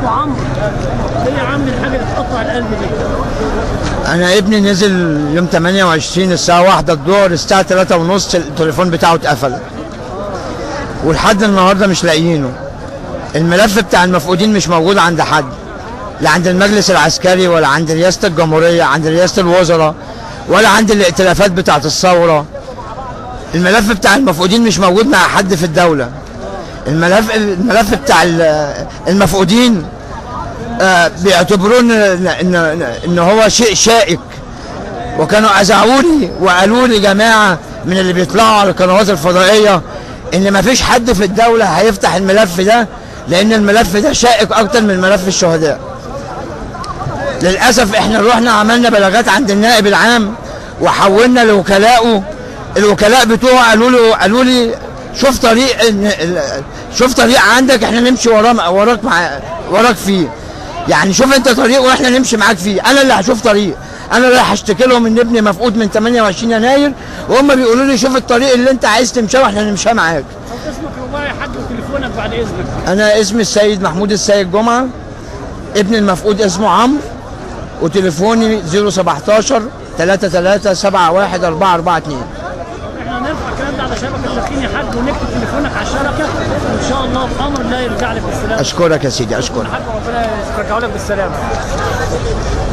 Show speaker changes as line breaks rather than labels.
ابو عمرو ايه يا عم الحاجه اللي تقطع القلب دي
انا ابني نزل يوم 28 الساعه 1 الظهر الساعه 3 ونص التليفون بتاعه اتقفل ولحد النهارده مش لاقيينه الملف بتاع المفقودين مش موجود عند حد لا عند المجلس العسكري ولا عند رئاسه الجمهوريه عند رئاسه الوزراء ولا عند الائتلافات بتاعه الثوره الملف بتاع المفقودين مش موجود مع حد في الدوله الملف الملف بتاع ال- المفقودين آه، بيعتبروه ان ان ان هو شيء شائك وكانوا اذاعوني وقالوا لي جماعه من اللي بيطلعوا على القنوات الفضائيه ان ما فيش حد في الدوله هيفتح الملف ده لان الملف ده شائك اكتر من ملف الشهداء للاسف احنا رحنا عملنا بلاغات عند النائب العام وحولنا لوكلائه الوكلاء بتوعه قالوا له قالوا لي شوف طريق إن- ال- شوف طريق عندك احنا نمشي وراه وراك مع وراك فيه يعني شوف انت طريق واحنا نمشي معاك فيه انا اللي هشوف طريق انا اللي هشتكي لهم ان ابني مفقود من 28 يناير وهم بيقولوا لي شوف الطريق اللي انت عايز تمشيه واحنا نمشيه معاك
طب اسمك رباعي يا حاج وتليفونك بعد اذنك
انا اسمي السيد محمود السيد جمعه ابن المفقود اسمه عمرو وتليفوني 017 33 71 442
احنا هنرفع الكلام ده على شبكه التخين يا حاج ونكتب تليفونك على الشبكه وان شاء الله بامر الله يرجع لك بالسلامه
اشكرك يا سيدي اشكرك
حاج ربنا يرجعه لك بالسلامه